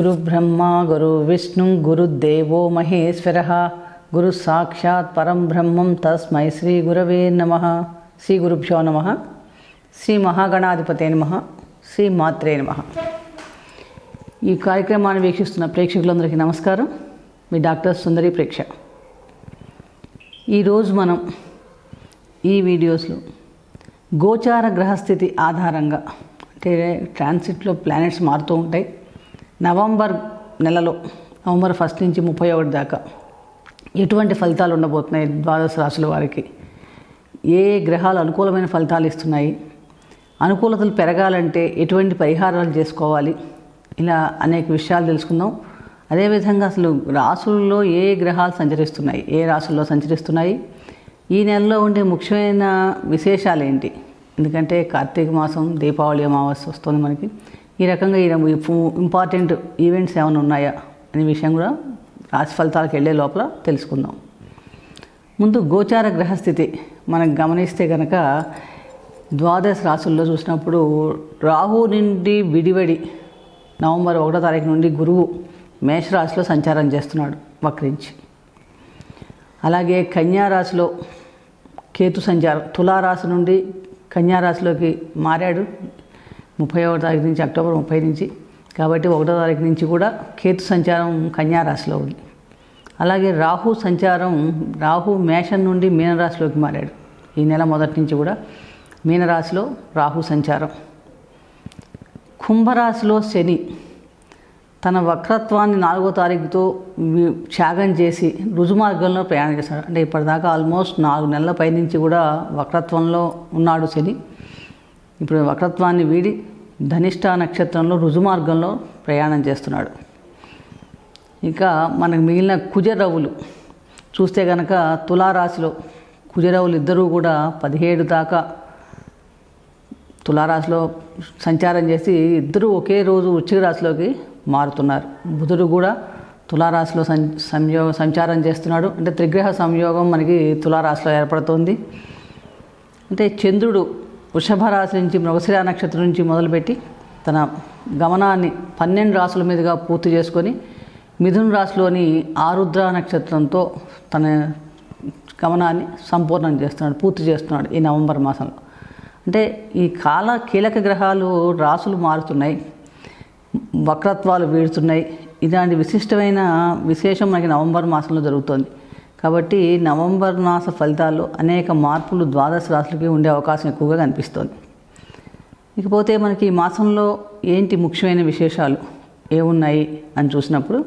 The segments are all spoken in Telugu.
గురు బ్రహ్మ గురు విష్ణు గురుదేవో మహేశ్వర గురు సాక్షాత్ పరం బ్రహ్మం తస్మై శ్రీ గురవే నమ శ్రీ గురుభ్యో నమ శ్రీ మహాగణాధిపతే నమ శ్రీ మాత్రే నమ ఈ కార్యక్రమాన్ని వీక్షిస్తున్న ప్రేక్షకులందరికీ నమస్కారం మీ డాక్టర్ సుందరి ప్రేక్ష ఈరోజు మనం ఈ వీడియోస్లో గోచార గ్రహస్థితి ఆధారంగా అంటే ట్రాన్సిట్లో ప్లానెట్స్ మారుతూ ఉంటాయి నవంబర్ నెలలో నవంబర్ ఫస్ట్ నుంచి ముప్పై ఒకటి దాకా ఎటువంటి ఫలితాలు ఉండబోతున్నాయి ద్వాదశ రాశుల వారికి ఏ ఏ గ్రహాలు అనుకూలమైన ఫలితాలు ఇస్తున్నాయి అనుకూలతలు పెరగాలంటే ఎటువంటి పరిహారాలు చేసుకోవాలి ఇలా అనేక విషయాలు తెలుసుకుందాం అదేవిధంగా అసలు రాసుల్లో ఏ ఏ గ్రహాలు సంచరిస్తున్నాయి ఏ రాసుల్లో సంచరిస్తున్నాయి ఈ నెలలో ఉండే ముఖ్యమైన విశేషాలు ఏంటి ఎందుకంటే కార్తీక మాసం దీపావళి అమావాస్య వస్తుంది మనకి ఈ రకంగా ఈ ఇంపార్టెంట్ ఈవెంట్స్ ఏమైనా ఉన్నాయా అనే విషయం కూడా రాశి ఫలితాలకు వెళ్ళే లోపల తెలుసుకుందాం ముందు గోచార గ్రహస్థితి మనం గమనిస్తే కనుక ద్వాదశ రాసుల్లో చూసినప్పుడు రాహు నుండి విడివడి నవంబర్ ఒకటో తారీఖు నుండి గురువు మేషరాశిలో సంచారం చేస్తున్నాడు వక్రించి అలాగే కన్యారాశిలో కేతు సంచారం తులారాశి నుండి కన్యారాశిలోకి మారాడు ముప్పై ఒకటో తారీఖు నుంచి అక్టోబర్ ముప్పై నుంచి కాబట్టి ఒకటో తారీఖు నుంచి కూడా కేతు సంచారం కన్యారాశిలో ఉంది అలాగే రాహు సంచారం రాహు మేషం నుండి మీనరాశిలోకి మారాడు ఈ నెల మొదటి నుంచి కూడా మీనరాశిలో రాహు సంచారం కుంభరాశిలో శని తన వక్రత్వాన్ని నాలుగో తారీఖుతో వి- త్యాగం చేసి రుజుమార్గంలో ప్రయాణం చేశాడు అంటే ఇప్పటిదాకా ఆల్మోస్ట్ నాలుగు నెలల పైనుంచి కూడా వక్రత్వంలో ఉన్నాడు శని ఇప్పుడు వక్రత్వాన్ని వీడి ధనిష్ట నక్షత్రంలో రుజుమార్గంలో ప్రయాణం చేస్తున్నాడు ఇక మనకు మిగిలిన కుజరవులు చూస్తే కనుక తులారాశిలో కుజరవులు ఇద్దరూ కూడా పదిహేడు దాకా తులారాశిలో సంచారం చేసి ఇద్దరూ ఒకే రోజు వృశ్చిక రాశిలోకి మారుతున్నారు బుధుడు కూడా తులారాశిలో సం సంయోగ సంచారం చేస్తున్నాడు అంటే త్రిగ్రహ సంయోగం మనకి తులారాశిలో ఏర్పడుతోంది అంటే చంద్రుడు వృషభ రాశి నుంచి మృగశిర నక్షత్రం నుంచి మొదలుపెట్టి తన గమనాన్ని పన్నెండు రాసుల మీదుగా పూర్తి చేసుకొని మిథున రాశిలోని ఆరుద్ర నక్షత్రంతో తన గమనాన్ని సంపూర్ణం చేస్తున్నాడు పూర్తి చేస్తున్నాడు ఈ నవంబర్ మాసంలో అంటే ఈ కాల కీలక గ్రహాలు రాసులు మారుతున్నాయి వక్రత్వాలు వీడుతున్నాయి ఇలాంటి విశిష్టమైన విశేషం మనకి నవంబర్ మాసంలో జరుగుతోంది కాబట్టి నవంబర్ మాస ఫలితాల్లో అనేక మార్పులు ద్వాదశ రాశులకి ఉండే అవకాశం ఎక్కువగా కనిపిస్తోంది ఇకపోతే మనకి ఈ మాసంలో ఏంటి ముఖ్యమైన విశేషాలు ఏమున్నాయి అని చూసినప్పుడు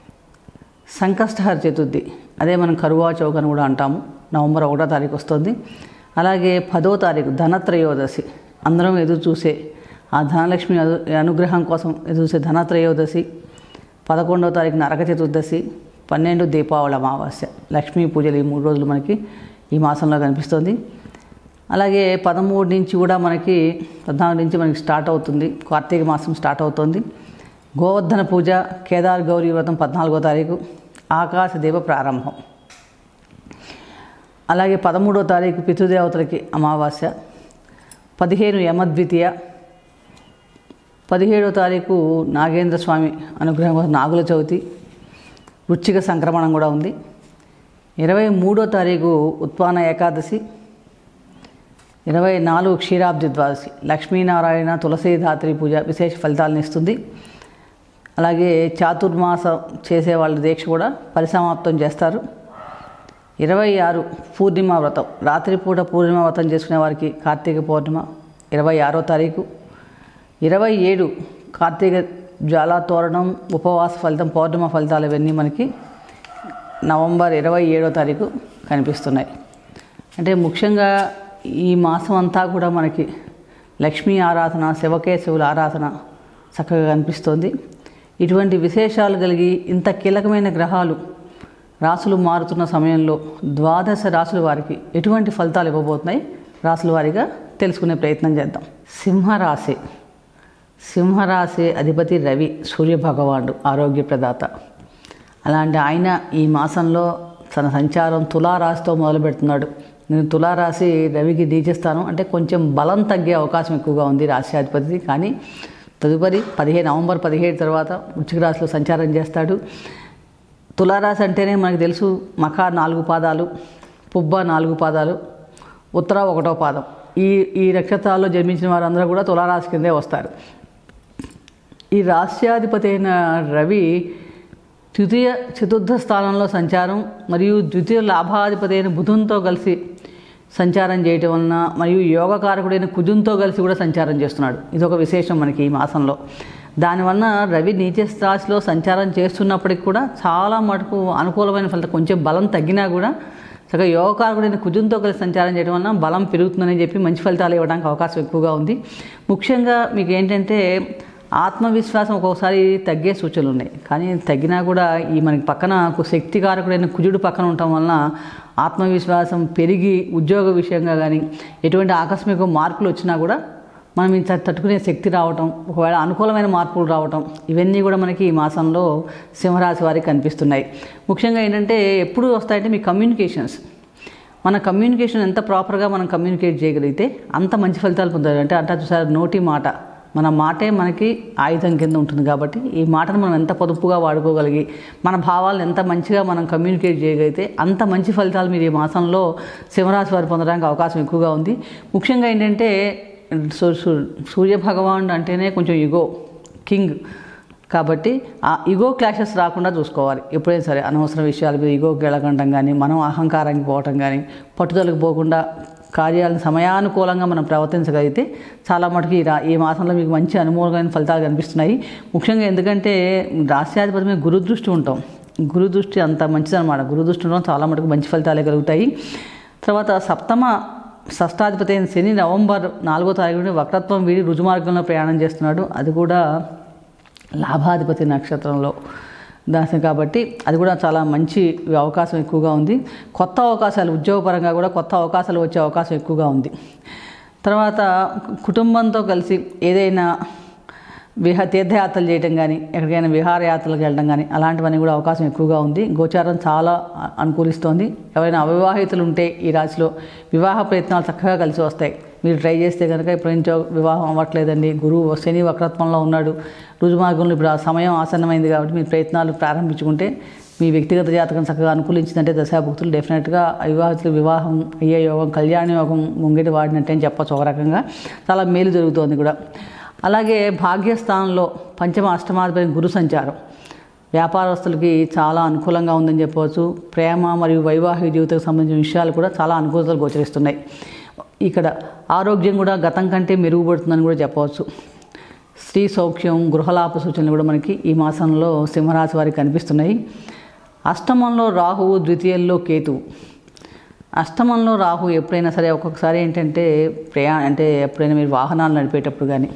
సంకష్టహర చతుర్థి అదే మనం కరువా చౌక్ అని కూడా అంటాము నవంబర్ ఒకటో తారీఖు వస్తుంది అలాగే పదో తారీఖు ధనత్రయోదశి అందరం ఎదురు చూసే ఆ ధనలక్ష్మి అను- అనుగ్రహం కోసం ఎదురు చూసే ధనత్రయోదశి పదకొండవ తారీఖు నరక చతుర్దశి పన్నెండు దీపావళి అమావాస్య లక్ష్మీ పూజలు ఈ మూడు రోజులు మనకి ఈ మాసంలో కనిపిస్తుంది అలాగే పదమూడు నుంచి కూడా మనకి పద్నాలుగు నుంచి మనకి స్టార్ట్ అవుతుంది కార్తీక మాసం స్టార్ట్ అవుతుంది గోవర్ధన పూజ కేదార్ గౌరీ వ్రతం పద్నాలుగో తారీఖు ఆకాశ దీప ప్రారంభం అలాగే పదమూడో తారీఖు పితృదేవతలకి అమావాస్య పదిహేను యమద్వితీయ పదిహేడో తారీఖు నాగేంద్ర స్వామి అనుగ్రహం కోసం నాగుల చవితి వృచ్చిక సంక్రమణం కూడా ఉంది ఇరవై మూడో తారీఖు ఉత్పాన ఏకాదశి ఇరవై నాలుగు క్షీరాబ్ది ద్వాదశి లక్ష్మీనారాయణ తులసీధాత్రి పూజ విశేష ఫలితాలను ఇస్తుంది అలాగే చాతుర్మాసం చేసే వాళ్ళ దీక్ష కూడా పరిసమాప్తం చేస్తారు ఇరవై ఆరు పూర్ణిమ వ్రతం రాత్రిపూట పూర్ణిమ వ్రతం చేసుకునే వారికి కార్తీక పౌర్ణిమ ఇరవై ఆరో తారీఖు ఇరవై ఏడు కార్తీక జ్వాలా తోరణం ఉపవాస ఫలితం పౌర్ణిమ ఫలితాలు ఇవన్నీ మనకి నవంబర్ ఇరవై ఏడో తారీఖు కనిపిస్తున్నాయి అంటే ముఖ్యంగా ఈ మాసం అంతా కూడా మనకి లక్ష్మీ ఆరాధన శివకేశవుల ఆరాధన చక్కగా కనిపిస్తోంది ఇటువంటి విశేషాలు కలిగి ఇంత కీలకమైన గ్రహాలు రాసులు మారుతున్న సమయంలో ద్వాదశ రాసుల వారికి ఎటువంటి ఫలితాలు ఇవ్వబోతున్నాయి రాసుల వారిగా తెలుసుకునే ప్రయత్నం చేద్దాం సింహరాశి సింహరాశి అధిపతి రవి సూర్య భగవానుడు ఆరోగ్య ప్రదాత అలాంటి ఆయన ఈ మాసంలో తన సంచారం తులారాశితో మొదలు పెడుతున్నాడు నేను తులారాశి రవికి డీచేస్తాను అంటే కొంచెం బలం తగ్గే అవకాశం ఎక్కువగా ఉంది రాశ్యాధిపతి కానీ తదుపరి పదిహేను నవంబర్ పదిహేడు తర్వాత వృశ్చిక రాశిలో సంచారం చేస్తాడు తులారాశి అంటేనే మనకు తెలుసు మఖా నాలుగు పాదాలు పుబ్బ నాలుగు పాదాలు ఉత్తర ఒకటో పాదం ఈ ఈ నక్షత్రాల్లో జన్మించిన వారందరూ కూడా తులారాశి కిందే వస్తారు ఈ రాష్ట్రాధిపతి అయిన రవి ద్వితీయ చతుర్థ స్థానంలో సంచారం మరియు ద్వితీయ లాభాధిపతి అయిన బుధునితో కలిసి సంచారం చేయటం వలన మరియు యోగకారకుడైన కుజుంతో కలిసి కూడా సంచారం చేస్తున్నాడు ఇది ఒక విశేషం మనకి ఈ మాసంలో దానివల్ల రవి నీచ రాశిలో సంచారం చేస్తున్నప్పటికి కూడా చాలా మటుకు అనుకూలమైన ఫలితం కొంచెం బలం తగ్గినా కూడా చక్కగా యోగకారకుడైన కుజుంతో కలిసి సంచారం చేయడం వలన బలం పెరుగుతుందని చెప్పి మంచి ఫలితాలు ఇవ్వడానికి అవకాశం ఎక్కువగా ఉంది ముఖ్యంగా మీకు ఏంటంటే ఆత్మవిశ్వాసం ఒక్కొక్కసారి తగ్గే సూచనలు ఉన్నాయి కానీ తగ్గినా కూడా ఈ మనకి పక్కన ఒక శక్తికారకుడైన కుజుడు పక్కన ఉండటం వలన ఆత్మవిశ్వాసం పెరిగి ఉద్యోగ విషయంగా కానీ ఎటువంటి ఆకస్మిక మార్పులు వచ్చినా కూడా మనం ఇంత తట్టుకునే శక్తి రావటం ఒకవేళ అనుకూలమైన మార్పులు రావటం ఇవన్నీ కూడా మనకి ఈ మాసంలో సింహరాశి వారికి కనిపిస్తున్నాయి ముఖ్యంగా ఏంటంటే ఎప్పుడు వస్తాయంటే మీ కమ్యూనికేషన్స్ మన కమ్యూనికేషన్ ఎంత ప్రాపర్గా మనం కమ్యూనికేట్ చేయగలిగితే అంత మంచి ఫలితాలు పొందాలి అంటే అంటే చూసారు నోటి మాట మన మాటే మనకి ఆయుధం కింద ఉంటుంది కాబట్టి ఈ మాటను మనం ఎంత పొదుపుగా వాడుకోగలిగి మన భావాలను ఎంత మంచిగా మనం కమ్యూనికేట్ చేయగలిగితే అంత మంచి ఫలితాలు మీరు ఈ మాసంలో సింహరాశి వారు పొందడానికి అవకాశం ఎక్కువగా ఉంది ముఖ్యంగా ఏంటంటే సూ- సూ- సూర్య భగవానుడు అంటేనే కొంచెం ఇగో కింగ్ కాబట్టి ఆ ఇగో క్లాషెస్ రాకుండా చూసుకోవాలి ఎప్పుడైనా సరే అనవసర విషయాల మీద ఇగోకి వెళ్ళకండం కానీ మనం అహంకారానికి పోవటం కానీ పట్టుదలకు పోకుండా కార్యాలను సమయానుకూలంగా మనం ప్రవర్తించగలిగితే చాలా మటుకు ఈ రా ఈ మాసంలో మీకు మంచి అనుకూలమైన ఫలితాలు కనిపిస్తున్నాయి ముఖ్యంగా ఎందుకంటే రాష్ట్రాధిపతి మీద గురుదృష్టి ఉంటాం గురుదృష్టి అంత మంచిదన్నమాట గురుదృష్టి ఉండడం చాలా మటుకు మంచి ఫలితాలే కలుగుతాయి తర్వాత సప్తమ షష్టాధిపతి అయిన శని నవంబర్ నాలుగో తారీఖు నుండి వక్రత్వం వీడి రుజుమార్గంలో ప్రయాణం చేస్తున్నాడు అది కూడా లాభాధిపతి నక్షత్రంలో దాని కాబట్టి అది కూడా చాలా మంచి అవకాశం ఎక్కువగా ఉంది కొత్త అవకాశాలు ఉద్యోగపరంగా కూడా కొత్త అవకాశాలు వచ్చే అవకాశం ఎక్కువగా ఉంది తర్వాత కుటుంబంతో కలిసి ఏదైనా విహ తీర్థయాత్రలు చేయడం కానీ ఎక్కడికైనా విహారయాత్రలకు వెళ్ళడం కానీ అలాంటివన్నీ కూడా అవకాశం ఎక్కువగా ఉంది గోచారం చాలా అ- అనుకూలిస్తోంది ఎవరైనా అవివాహితులు ఉంటే ఈ రాశిలో వివాహ ప్రయత్నాలు చక్కగా కలిసి వస్తాయి మీరు ట్రై చేస్తే కనుక ఇప్పుడు నుంచో వివాహం అవ్వట్లేదండి గురువు శని వక్రత్వంలో ఉన్నాడు రుజుమార్గంలో ఇప్పుడు ఆ సమయం ఆసన్నమైంది కాబట్టి మీ ప్రయత్నాలు ప్రారంభించుకుంటే మీ వ్యక్తిగత జాతకం చక్కగా అనుకూలించిందంటే దశాభుక్తులు డెఫినెట్గా అవివాహితులు వివాహం అయ్యే యోగం కళ్యాణ యోగం ముంగిటి వాడినట్టే అని చెప్పచ్చు ఒక రకంగా చాలా మేలు జరుగుతోంది కూడా అలాగే భాగ్యస్థానంలో పంచమ అష్టమాధిపతి గురు సంచారం వ్యాపారస్తులకి చాలా అనుకూలంగా ఉందని చెప్పవచ్చు ప్రేమ మరియు వైవాహిక జీవితానికి సంబంధించిన విషయాలు కూడా చాలా అనుకూలతలు గోచరిస్తున్నాయి ఇక్కడ ఆరోగ్యం కూడా గతం కంటే మెరుగుపడుతుందని కూడా చెప్పవచ్చు స్త్రీ సౌఖ్యం గృహలాభ సూచనలు కూడా మనకి ఈ మాసంలో సింహరాశి వారికి కనిపిస్తున్నాయి అష్టమంలో రాహువు ద్వితీయంలో కేతువు అష్టమంలో రాహు ఎప్పుడైనా సరే ఒక్కొక్కసారి ఏంటంటే ప్రయా అంటే ఎప్పుడైనా మీరు వాహనాలు నడిపేటప్పుడు కానీ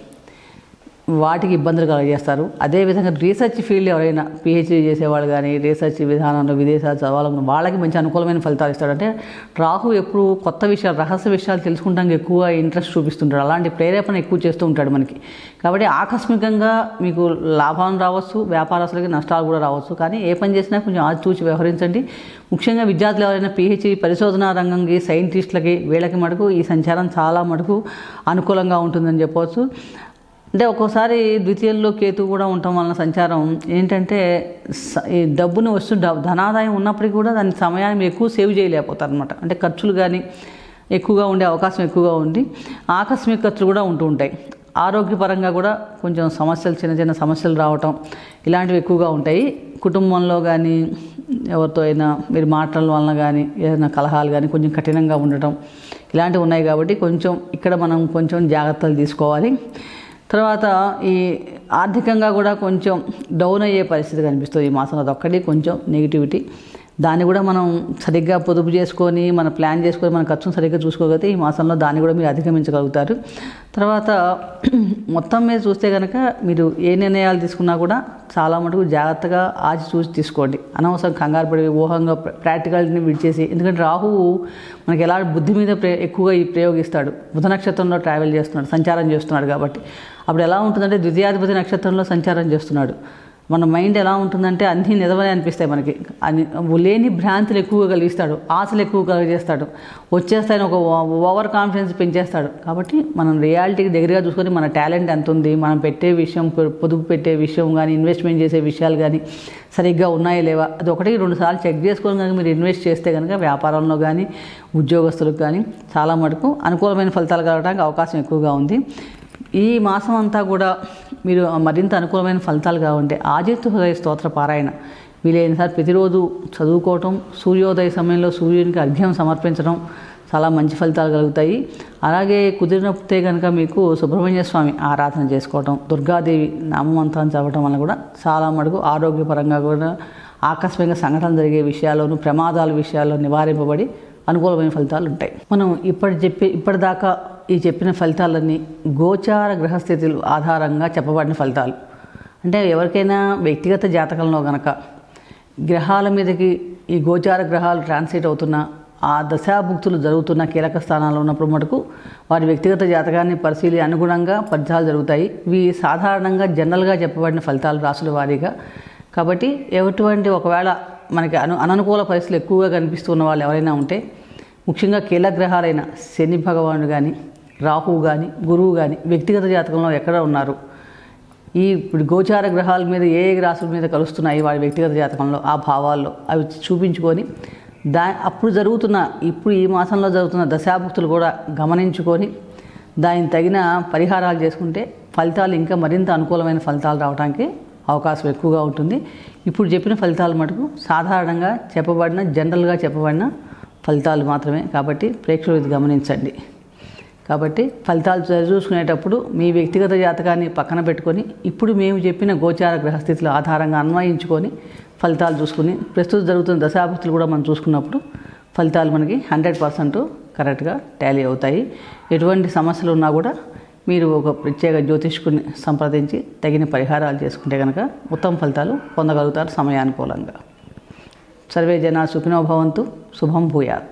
వాటికి ఇబ్బందులు కలగజేస్తారు అదేవిధంగా రీసెర్చ్ ఫీల్డ్ ఎవరైనా పిహెచ్డీ చేసేవాళ్ళు కానీ రీసెర్చ్ విధానంలో విదేశాలు చదవాలనుకున్న వాళ్ళకి మంచి అనుకూలమైన ఫలితాలు ఇస్తాడు అంటే రాహు ఎప్పుడు కొత్త విషయాలు రహస్య విషయాలు తెలుసుకుంటానికి ఎక్కువ ఇంట్రెస్ట్ చూపిస్తుంటాడు అలాంటి ప్రేరేపణ ఎక్కువ చేస్తూ ఉంటాడు మనకి కాబట్టి ఆకస్మికంగా మీకు లాభాలు రావచ్చు వ్యాపారస్తులకి నష్టాలు కూడా రావచ్చు కానీ ఏ పని చేసినా కొంచెం ఆచితూచి వ్యవహరించండి ముఖ్యంగా విద్యార్థులు ఎవరైనా పిహెచ్డి పరిశోధనా రంగంకి సైంటిస్టులకి వీళ్ళకి మటుకు ఈ సంచారం చాలా మటుకు అనుకూలంగా ఉంటుందని చెప్పవచ్చు అంటే ఒక్కోసారి ద్వితీయంలో కేతు కూడా ఉండటం వలన సంచారం ఏంటంటే స- ఈ డబ్బును వస్తు డబ్- ధనాదాయం ఉన్నప్పటికీ కూడా దాని సమయాన్ని మీరు ఎక్కువ సేవ్ చేయలేకపోతారు అనమాట అంటే ఖర్చులు కానీ ఎక్కువగా ఉండే అవకాశం ఎక్కువగా ఉంది ఆకస్మిక ఖర్చులు కూడా ఉంటూ ఉంటాయి ఆరోగ్యపరంగా కూడా కొంచెం సమస్యలు చిన్న చిన్న సమస్యలు రావటం ఇలాంటివి ఎక్కువగా ఉంటాయి కుటుంబంలో కానీ ఎవరితో అయినా మీరు మాటల వలన కానీ ఏదైనా కలహాలు కానీ కొంచెం కఠినంగా ఉండటం ఇలాంటివి ఉన్నాయి కాబట్టి కొంచెం ఇక్కడ మనం కొంచెం జాగ్రత్తలు తీసుకోవాలి తర్వాత ఈ ఆర్థికంగా కూడా కొంచెం డౌన్ అయ్యే పరిస్థితి కనిపిస్తుంది ఈ మాసంలో అదొక్కటి కొంచెం నెగిటివిటీ దాన్ని కూడా మనం సరిగ్గా పొదుపు చేసుకొని మన ప్లాన్ చేసుకొని మన ఖర్చును సరిగ్గా చూసుకోగలిగితే ఈ మాసంలో దాన్ని కూడా మీరు అధిగమించగలుగుతారు తర్వాత మొత్తం మీద చూస్తే కనుక మీరు ఏ నిర్ణయాలు తీసుకున్నా కూడా చాలా మటుకు జాగ్రత్తగా ఆచి చూసి తీసుకోండి అనవసరం కంగారు పడి ఊహంగా ప్రాక్టికాలిటీని విడిచేసి ఎందుకంటే రాహువు మనకి ఎలా బుద్ధి మీద ప్రే ఎక్కువగా ఈ ప్రయోగిస్తాడు బుధ నక్షత్రంలో ట్రావెల్ చేస్తున్నాడు సంచారం చేస్తున్నాడు కాబట్టి అప్పుడు ఎలా ఉంటుందంటే ద్వితీయాధిపతి నక్షత్రంలో సంచారం చేస్తున్నాడు మన మైండ్ ఎలా ఉంటుందంటే అన్నీ నిజమని అనిపిస్తాయి మనకి అని లేని భ్రాంతులు ఎక్కువగా కలిగిస్తాడు ఆశలు ఎక్కువ కలిగజేస్తాడు వచ్చేస్తాయని ఒక ఓవర్ కాన్ఫిడెన్స్ పెంచేస్తాడు కాబట్టి మనం రియాలిటీకి దగ్గరగా చూసుకొని మన టాలెంట్ ఎంత ఉంది మనం పెట్టే విషయం పొ- పొదుపు పెట్టే విషయం కానీ ఇన్వెస్ట్మెంట్ చేసే విషయాలు కానీ సరిగ్గా ఉన్నాయా లేవా అది ఒకటి రెండు సార్లు చెక్ చేసుకొని కనుక మీరు ఇన్వెస్ట్ చేస్తే కనుక వ్యాపారంలో కానీ ఉద్యోగస్తులకు కానీ చాలా మటుకు అనుకూలమైన ఫలితాలు కలగడానికి అవకాశం ఎక్కువగా ఉంది ఈ మాసం అంతా కూడా మీరు మరింత అనుకూలమైన ఫలితాలు కావాలంటే ఆదిత్య హృదయ స్తోత్ర పారాయణ వీలైన సార్ ప్రతిరోజు చదువుకోవటం సూర్యోదయ సమయంలో సూర్యునికి అర్ఘ్యం సమర్పించడం చాలా మంచి ఫలితాలు కలుగుతాయి అలాగే కుదిరినప్పుడే కనుక మీకు సుబ్రహ్మణ్య స్వామి ఆరాధన చేసుకోవటం దుర్గాదేవి నామమంత్రాన్ని చదవటం వల్ల కూడా చాలా మటుకు ఆరోగ్యపరంగా కూడా ఆకస్మిక సంఘటనలు జరిగే విషయాల్లోనూ ప్రమాదాల విషయాల్లో నివారింపబడి అనుకూలమైన ఫలితాలు ఉంటాయి మనం ఇప్పటి చెప్పే ఇప్పటిదాకా ఈ చెప్పిన ఫలితాలన్నీ గోచార గ్రహస్థితులు ఆధారంగా చెప్పబడిన ఫలితాలు అంటే ఎవరికైనా వ్యక్తిగత జాతకంలో గనక గ్రహాల మీదకి ఈ గోచార గ్రహాలు ట్రాన్సిట్ అవుతున్న ఆ దశాభుక్తులు జరుగుతున్న కీలక స్థానాల్లో ఉన్నప్పుడు మటుకు వారి వ్యక్తిగత జాతకాన్ని పరిశీలి అనుగుణంగా ఫలితాలు జరుగుతాయి ఇవి సాధారణంగా జనరల్గా చెప్పబడిన ఫలితాలు రాసుల వారీగా కాబట్టి ఎటువంటి ఒకవేళ మనకి అను అననుకూల పరిస్థితులు ఎక్కువగా కనిపిస్తున్న వాళ్ళు ఎవరైనా ఉంటే ముఖ్యంగా కీలక గ్రహాలైన శని భగవానుడు కానీ రాహువు కానీ గురువు కానీ వ్యక్తిగత జాతకంలో ఎక్కడ ఉన్నారు ఈ ఇప్పుడు గోచార గ్రహాల మీద ఏ ఏ రాసుల మీద కలుస్తున్నాయి వారి వ్యక్తిగత జాతకంలో ఆ భావాల్లో అవి చూపించుకొని దా అప్పుడు జరుగుతున్న ఇప్పుడు ఈ మాసంలో జరుగుతున్న దశాభుక్తులు కూడా గమనించుకొని దానికి తగిన పరిహారాలు చేసుకుంటే ఫలితాలు ఇంకా మరింత అనుకూలమైన ఫలితాలు రావడానికి అవకాశం ఎక్కువగా ఉంటుంది ఇప్పుడు చెప్పిన ఫలితాలు మటుకు సాధారణంగా చెప్పబడిన జనరల్గా చెప్పబడిన ఫలితాలు మాత్రమే కాబట్టి ప్రేక్షకులు ఇది గమనించండి కాబట్టి ఫలితాలు చూసుకునేటప్పుడు మీ వ్యక్తిగత జాతకాన్ని పక్కన పెట్టుకొని ఇప్పుడు మేము చెప్పిన గోచార గ్రహస్థితుల ఆధారంగా అన్వయించుకొని ఫలితాలు చూసుకుని ప్రస్తుతం జరుగుతున్న దశాభక్తులు కూడా మనం చూసుకున్నప్పుడు ఫలితాలు మనకి హండ్రెడ్ పర్సెంట్ కరెక్ట్గా టాలీ అవుతాయి ఎటువంటి సమస్యలు ఉన్నా కూడా మీరు ఒక ప్రత్యేక జ్యోతిష్కుని సంప్రదించి తగిన పరిహారాలు చేసుకుంటే కనుక ఉత్తమ ఫలితాలు పొందగలుగుతారు సమయానుకూలంగా సర్వే జనా సుఖినో భవంతు శుభం భూయాత్